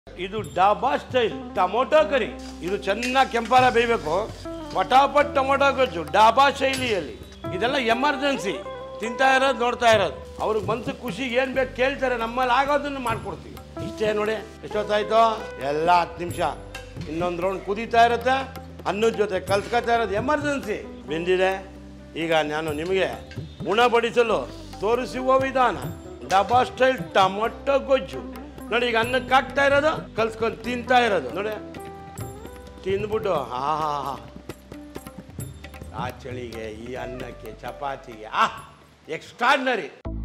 ಇದು dhaba style tomato ಕರಿ ಇದು ಚೆನ್ನಾಗಿ ಕೆಂಪಾರ ಬೇಯಬೇಕು ಪಟಾಪಟ್ ಟೊಮೊಟೊ ಗೊಜ್ಜು ಡಾಬಾ ಶೈಲಿಯಲ್ಲಿ ಇದೆಲ್ಲ ಎಮರ್ಜೆನ್ಸಿ ತಿಂತಾ ಇರೋದು ನೋಡ್ತಾ ಇರೋದು ಅವ್ರಿಗೆ ಮನ್ಸು ಖುಷಿ ಏನು ಬೇಕು ಕೇಳ್ತಾರೆ ನಮ್ಮಲ್ಲಿ ಆಗೋದನ್ನು ಮಾಡ್ಕೊಡ್ತೀವಿ ಇಷ್ಟೇ ನೋಡಿ ಎಷ್ಟೊತ್ತಾಯ್ತು ಎಲ್ಲ ಹತ್ತು ನಿಮಿಷ ಇನ್ನೊಂದು ರೌಂಡ್ ಕುದೀತಾ ಇರುತ್ತೆ ಅನ್ನದ ಜೊತೆ ಕಲ್ಸ್ಕೊತಾ ಇರೋದು ಎಮರ್ಜೆನ್ಸಿ ಬೆಂದಿದೆ ಈಗ ನಾನು ನಿಮಗೆ ಉಣಬಡಿಸಲು ತೋರಿಸುವ ವಿಧಾನ ಡಬಾ ಸ್ಟೈಲ್ ಟೊಮೊಟೊ ಗೊಜ್ಜು ನೋಡಿ ಈಗ ಅನ್ನಕ್ಕೆ ಹಾಕ್ತಾ ಇರೋದು ಕಲ್ಸ್ಕೊಂಡು ತಿಂತಾ ಇರೋದು ನೋಡಿ ತಿಂದ್ಬಿಟ್ಟು ಹಾ ಹಾ ಹಾ ಆ ಚಳಿಗೆ ಈ ಅನ್ನಕ್ಕೆ ಚಪಾತಿಗೆ ಆ ಎಕ್ಸ್ಟ್ರಾಡ್ನರಿ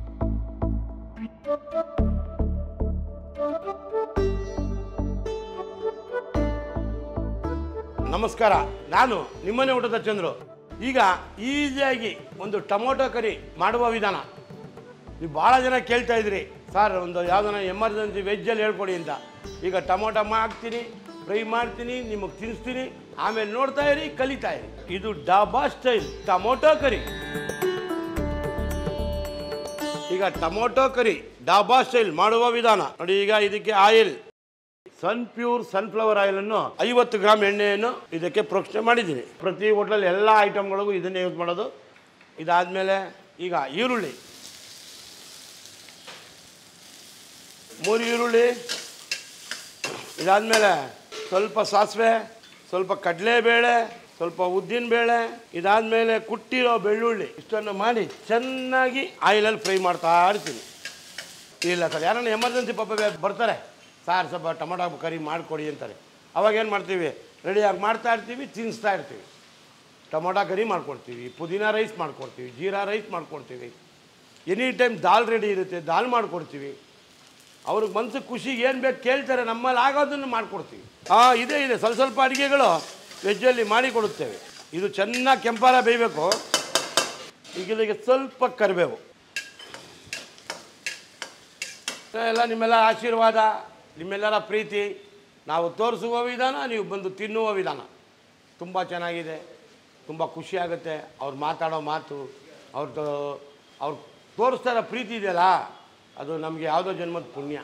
ನಮಸ್ಕಾರ ನಾನು ನಿಮ್ಮನೆ ಊಟದ ಚಂದ್ರು ಈಗ ಈಸಿಯಾಗಿ ಒಂದು ಟೊಮೊಟೊ ಕರಿ ಮಾಡುವ ವಿಧಾನ ನೀವು ಭಾಳ ಜನ ಕೇಳ್ತಾ ಇದ್ರಿ ಸರ್ ಒಂದು ಯಾವುದನ್ನ ಎಮರ್ಜೆನ್ಸಿ ವೆಜ್ಜಲ್ಲಿ ಹೇಳ್ಕೊಡಿ ಅಂತ ಈಗ ಟೊಮೊಟೊ ಹಾಕ್ತೀನಿ ಫ್ರೈ ಮಾಡ್ತೀನಿ ನಿಮಗೆ ತಿನ್ನಿಸ್ತೀನಿ ಆಮೇಲೆ ನೋಡ್ತಾ ಇರಿ ಕಲಿತಾ ಇರಿ ಇದು ಡಾಬಾ ಸ್ಟೈಲ್ ಟೊಮೊಟೊ ಕರಿ ಈಗ ಟೊಮೊಟೊ ಕರಿ ಡಾಬಾ ಸ್ಟೈಲ್ ಮಾಡುವ ವಿಧಾನ ನೋಡಿ ಈಗ ಇದಕ್ಕೆ oil sun pure sunflower oil ಅನ್ನು ಐವತ್ತು ಗ್ರಾಮ್ ಎಣ್ಣೆಯನ್ನು ಇದಕ್ಕೆ ಪ್ರೋಕ್ಷಣೆ ಮಾಡಿದ್ದೀನಿ ಪ್ರತಿ ಹೋಟ್ಲಲ್ಲಿ ಎಲ್ಲ ಐಟಮ್ಗಳಿಗೂ ಇದನ್ನೇ ಯೂಸ್ ಮಾಡೋದು ಇದಾದಮೇಲೆ ಈಗ ಈರುಳ್ಳಿ ಮೂರು ಈರುಳ್ಳಿ ಇದಾದಮೇಲೆ ಸ್ವಲ್ಪ ಸಾಸಿವೆ ಸ್ವಲ್ಪ ಕಡಲೆಬೇಳೆ ಸ್ವಲ್ಪ ಉದ್ದಿನಬೇಳೆ ಇದಾದಮೇಲೆ ಕುಟ್ಟಿರೋ ಬೆಳ್ಳುಳ್ಳಿ ಇಷ್ಟನ್ನು ಮಾಡಿ ಚೆನ್ನಾಗಿ ಆಯಿಲಲ್ಲಿ ಫ್ರೈ ಮಾಡ್ತಾ ಇರ್ತೀನಿ ಇಲ್ಲ ಸರ್ ಯಾರನ್ನ ಎಮರ್ಜೆನ್ಸಿ ಪಾಪ ಬೇ- ಬರ್ತಾರೆ ಸಾರ್ ಸ್ವಲ್ಪ ಟೊಮೊಟೊ ಕರಿ ಮಾಡಿಕೊಡಿ ಅಂತಾರೆ ಅವಾಗ ಏನು ಮಾಡ್ತೀವಿ ರೆಡಿಯಾಗಿ ಮಾಡ್ತಾ ಇರ್ತೀವಿ ತಿನ್ನಿಸ್ತಾ ಇರ್ತೀವಿ ಟೊಮೊಟೊ ಕರಿ ಮಾಡ್ಕೊಡ್ತೀವಿ ಪುದೀನ ರೈಸ್ ಮಾಡ್ಕೊಡ್ತೀವಿ ಜೀರಾ ರೈಸ್ ಮಾಡ್ಕೊಡ್ತೀವಿ ಎನಿ ಟೈಮ್ ದಾಲ್ ರೆಡಿ ಇರುತ್ತೆ ದಾಲ್ ಮಾಡ್ಕೊಡ್ತೀವಿ ಅವ್ರಿಗೆ ಮನಸ್ಸು ಖುಷಿ ಏನು ಬೇಕು ಕೇಳ್ತಾರೆ ನಮ್ಮಲ್ಲಿ ಆಗೋದನ್ನು ಮಾಡಿಕೊಡ್ತೀವಿ ಹಾಂ ಇದೆ ಇದೆ ಸ್ವಲ್ಪ ಸ್ವಲ್ಪ ಅಡುಗೆಗಳು ವೆಜ್ಜಲ್ಲಿ ಮಾಡಿ ಕೊಡುತ್ತೇವೆ ಇದು ಚೆನ್ನಾಗಿ ಕೆಂಪಾರ ಬೇಯಬೇಕು ಈಗ ಇದಕ್ಕೆ ಸ್ವಲ್ಪ ಕರಿಬೇವು ಎಲ್ಲ ನಿಮ್ಮೆಲ್ಲ ಆಶೀರ್ವಾದ ನಿಮ್ಮೆಲ್ಲರ ಪ್ರೀತಿ ನಾವು ತೋರಿಸುವ ವಿಧಾನ ನೀವು ಬಂದು ತಿನ್ನುವ ವಿಧಾನ ತುಂಬ ಚೆನ್ನಾಗಿದೆ ತುಂಬ ಖುಷಿಯಾಗುತ್ತೆ ಅವ್ರು ಮಾತಾಡೋ ಮಾತು ಅವ್ರದ್ದು ಅವ್ರು ತೋರಿಸ್ತಾ ಇರೋ ಪ್ರೀತಿ ಇದೆಯಲ್ಲ ಅದು ನಮಗೆ ಯಾವುದೋ ಜನ್ಮದ ಪುಣ್ಯ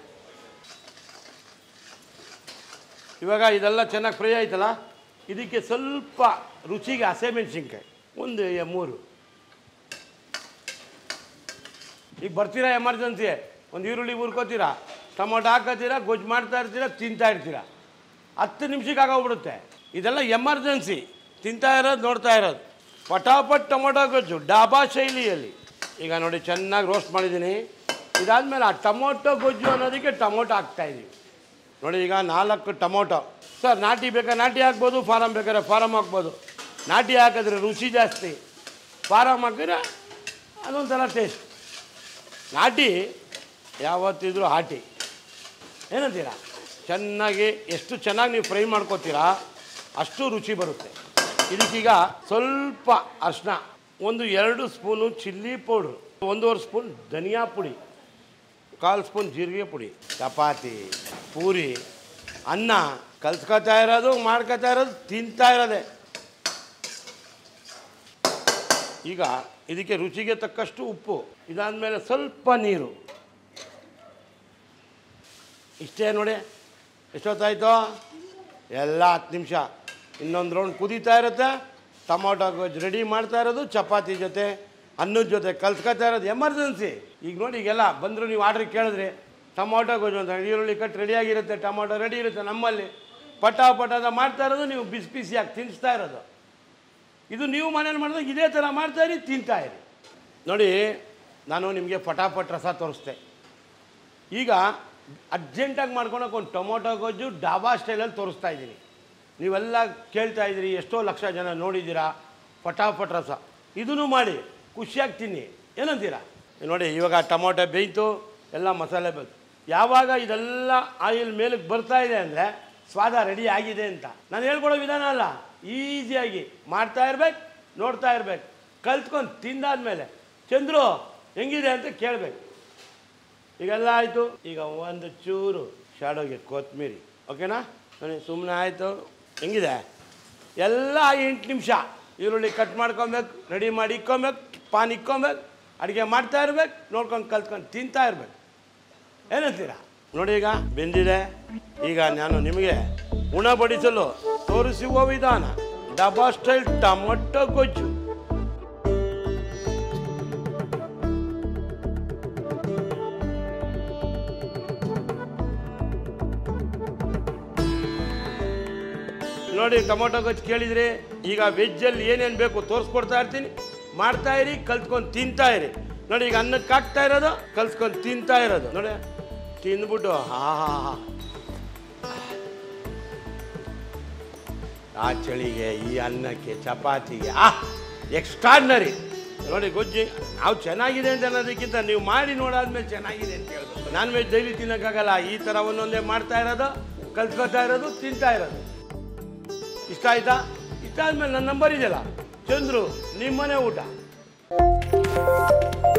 ಇವಾಗ ಇದೆಲ್ಲ ಚೆನ್ನಾಗಿ ಫ್ರೈ ಆಯ್ತಲ್ಲ ಇದಕ್ಕೆ ಸ್ವಲ್ಪ ರುಚಿಗೆ ಹಸಿಮೆಣ್ಸಿನ್ಕಾಯಿ ಒಂದು ಎ- ಮೂರು ಈಗ ಬರ್ತೀರಾ ಎಮರ್ಜೆನ್ಸಿ ಒಂದು ಈರುಳ್ಳಿ ಹುರ್ಕೋತೀರಾ ಟೊಮೊಟೊ ಹಾಕೋತೀರಾ ಗೊಜ್ಜು ಮಾಡ್ತಾ ಇರ್ತೀರಾ ತಿಂತಾ ಇರ್ತೀರಾ ಹತ್ತು ನಿಮಿಷಕ್ಕೆ ಆಗೋಗ್ಬಿಡುತ್ತೆ ಇದೆಲ್ಲ ಎಮರ್ಜೆನ್ಸಿ ತಿಂತಾ ಇರೋದು ನೋಡ್ತಾ ಇರೋದು ಪಟಾಪಟ್ ಟೊಮೊಟೊ ಗೊಜ್ಜು ಡಾಬಾ ಶೈಲಿಯಲ್ಲಿ ಈಗ ನೋಡಿ ಚೆನ್ನಾಗಿ ರೋಸ್ಟ್ ಮಾಡಿದ್ದೀನಿ ಇದಾದಮೇಲೆ ಆ ಟೊಮೊಟೊ ಗೊಜ್ಜು ಅನ್ನೋದಕ್ಕೆ ಟೊಮೊಟೊ ಹಾಕ್ತಾಯಿದ್ದೀವಿ ನೋಡಿ ಈಗ ನಾಲ್ಕು ಟೊಮೊಟೊ ಸರ್ ನಾಟಿ ಬೇಕಾ ನಾಟಿ ಹಾಕ್ಬೋದು ಫಾರಮ್ ಬೇಕಾದ್ರೆ ಫಾರಮ್ ಹಾಕ್ಬೋದು ನಾಟಿ ಹಾಕಿದ್ರೆ ರುಚಿ ಜಾಸ್ತಿ ಫಾರಮ್ ಹಾಕಿದ್ರೆ ಅದೊಂಥರ ಟೇಸ್ಟ್ ನಾಟಿ ಯಾವತ್ತಿದ್ರೂ ಹಾಟಿ ಏನಂತೀರಾ ಚೆನ್ನಾಗಿ ಎಷ್ಟು ಚೆನ್ನಾಗಿ ನೀವು ಫ್ರೈ ಮಾಡ್ಕೋತೀರಾ ಅಷ್ಟು ರುಚಿ ಬರುತ್ತೆ ಇದಕ್ಕೀಗ ಸ್ವಲ್ಪ ಅರಿಶಿನ ಒಂದು ಎರಡು ಸ್ಪೂನು ಚಿಲ್ಲಿ ಪೌಡ್ರು ಒಂದೂವರೆ ಸ್ಪೂನ್ ಧನಿಯಾ ಪುಡಿ ಕಾಲು ಸ್ಪೂನ್ ಜೀರಿಗೆ ಪುಡಿ ಚಪಾತಿ ಪೂರಿ ಅನ್ನ ಕಲ್ಸ್ಕೊತಾ ಇರೋದು ಮಾಡ್ಕೊತಾ ಇರೋದು ತಿಂತಾ ಇರೋದೆ ಈಗ ಇದಕ್ಕೆ ರುಚಿಗೆ ತಕ್ಕಷ್ಟು ಉಪ್ಪು ಇದಾದಮೇಲೆ ಸ್ವಲ್ಪ ನೀರು ಇಷ್ಟೇ ನೋಡಿ ಎಷ್ಟೊತ್ತಾಯ್ತು ಎಲ್ಲ ಹತ್ತು ನಿಮಿಷ ಇನ್ನೊಂದು ರೌಂಡ್ ಕುದೀತಾ ಇರುತ್ತೆ ಟೊಮೊಟೊ ಗೊಜ್ಜು ರೆಡಿ ಮಾಡ್ತಾ ಇರೋದು ಚಪಾತಿ ಜೊತೆ ಅನ್ನದ ಜೊತೆ ಕಲ್ಸ್ಕೊತಾ ಇರೋದು ಎಮರ್ಜೆನ್ಸಿ ಈಗ ನೋಡಿ ಈಗೆಲ್ಲ ಬಂದರು ನೀವು ಆರ್ಡ್ರ್ ಕೇಳಿದ್ರಿ ಟೊಮೊಟೊ ಗೊಜ್ಜು ಅಂತ ಈರುಳ್ಳಿ ಕಟ್ ರೆಡಿಯಾಗಿರುತ್ತೆ ಟೊಮೊಟೊ ರೆಡಿ ಇರುತ್ತೆ ನಮ್ಮಲ್ಲಿ ಪಟ ಪಟದ ಮಾಡ್ತಾ ಇರೋದು ನೀವು ಬಿಸಿ ಬಿಸಿಯಾಗಿ ತಿನ್ನಿಸ್ತಾ ಇರೋದು ಇದು ನೀವು ಮನೇಲಿ ಮಾಡಿದಾಗ ಇದೇ ಥರ ಮಾಡ್ತಾ ಇರಿ ತಿಂತಾ ಇರಿ ನೋಡಿ ನಾನು ನಿಮಗೆ ಪಟಾಪಟ್ ರಸ ತೋರಿಸ್ದೆ ಈಗ ಅರ್ಜೆಂಟಾಗಿ ಮಾಡ್ಕೊಳಕ್ಕೆ ಒಂದು ಟೊಮೊಟೊ ಗೊಜ್ಜು ಡಾಬಾ ಸ್ಟೈಲಲ್ಲಿ ತೋರಿಸ್ತಾ ಇದ್ದೀನಿ ನೀವೆಲ್ಲ ಕೇಳ್ತಾ ಇದ್ದೀರಿ ಎಷ್ಟೋ ಲಕ್ಷ ಜನ ನೋಡಿದ್ದೀರಾ ಪಟಾಪಟ್ ರಸ ಇದನ್ನು ಮಾಡಿ ಖುಷಿಯಾಗಿ ತಿನ್ನಿ ಏನಂತೀರಾ ನೋಡಿ ಇವಾಗ ಟೊಮೊಟೊ ಬೇಯ್ತು ಎಲ್ಲ ಮಸಾಲೆ ಬಂತು ಯಾವಾಗ ಇದೆಲ್ಲ ಆಯಿಲ್ ಮೇಲಕ್ಕೆ ಬರ್ತಾ ಇದೆ ಅಂದರೆ ಸ್ವಾದ ರೆಡಿ ಆಗಿದೆ ಅಂತ ನಾನು ಹೇಳ್ಕೊಡೋ ವಿಧಾನ ಅಲ್ಲ ಈಸಿಯಾಗಿ ಮಾಡ್ತಾ ಇರ್ಬೇಕು ನೋಡ್ತಾ ಇರ್ಬೇಕು ಕಲ್ತ್ಕೊಂಡು ತಿಂದಾದ್ಮೇಲೆ ಚಂದ್ರು ಹೆಂಗಿದೆ ಅಂತ ಕೇಳಬೇಕು ಈಗೆಲ್ಲ ಆಯಿತು ಈಗ ಒಂದು ಚೂರು ಶಾಡೋಗೆ ಕೊತ್ತಂಬರಿ ಓಕೆನಾ ನೋಡಿ ಸುಮ್ಮನೆ ಆಯಿತು ಹೆಂಗಿದೆ ಎಲ್ಲ ಎಂಟು ನಿಮಿಷ ಈರುಳ್ಳಿ ಕಟ್ ಮಾಡ್ಕೊಬೇಕು ರೆಡಿ ಮಾಡಿ ಇಕ್ಕೊಬೇಕು ಪಾನ್ ಇಕ್ಕೊಬೇಕು ಅಡುಗೆ ಮಾಡ್ತಾ ಇರ್ಬೇಕು ನೋಡ್ಕೊಂಡು ಕಲ್ತ್ಕೊಂಡು ತಿಂತಾ ಇರ್ಬೇಕು ಏನಂತೀರಾ ನೋಡಿ ಈಗ ಬೆಂದಿದೆ ಈಗ ನಾನು ನಿಮಗೆ ಉಣಬಡಿಸಲು ತೋರಿಸುವ ವಿಧಾನ ಡಬಾ ಸ್ಟೈಲ್ ಟೊಮೊಟೊ ಗೊಜ್ಜು ನೋಡಿ ಟೊಮೊಟೊ ಗೊಜ್ಜು ಕೇಳಿದ್ರಿ ಈಗ ವೆಜ್ಜಲ್ಲಿ ಏನೇನು ಬೇಕು ತೋರಿಸ್ಕೊಡ್ತಾ ಇರ್ತೀನಿ ಮಾಡ್ತಾ ಇರಿ ಕಲ್ತ್ಕೊಂಡು ತಿಂತಾ ಇರಿ ನೋಡಿ ಈಗ ಅನ್ನಕ್ಕೆ ಹಾಕ್ತಾ ಇರೋದು ಕಲ್ಸ್ಕೊಂಡು ತಿಂತಾ ಇರೋದು ನೋಡಿ ತಿಂದ್ಬಿಟ್ಟು ಹಾ ಹಾ ಹಾ ಆ ಚಳಿಗೆ ಈ ಅನ್ನಕ್ಕೆ ಚಪಾತಿಗೆ ಆ ಎಕ್ಸ್ಟ್ರಾಡ್ನರಿ ನೋಡಿ ಗೊಜ್ಜಿ ನಾವು ಚೆನ್ನಾಗಿದೆ ಅಂತ ಅನ್ನೋದಕ್ಕಿಂತ ನೀವು ಮಾಡಿ ನೋಡಾದ್ಮೇಲೆ ಚೆನ್ನಾಗಿದೆ ಅಂತ ಹೇಳ್ಬೇಕು ನಾನ್ ವೆಜ್ ಡೈಲಿ ತಿನ್ನೋಕ್ಕಾಗಲ್ಲ ಈ ಥರ ಒಂದೊಂದೇ ಮಾಡ್ತಾ ಇರೋದು ಕಲ್ತ್ಕೊತಾ ಇರೋದು ತಿಂತಾ ಇರೋದು ಇಷ್ಟ ಆಯ್ತಾ ಇಷ್ಟ ಆದ್ಮೇಲೆ ನನ್ನ ನಂಬರ್ ಇದೆಯಲ್ಲ ಚಂದ್ರು ನಿಮ್ಮನೆ ಊಟ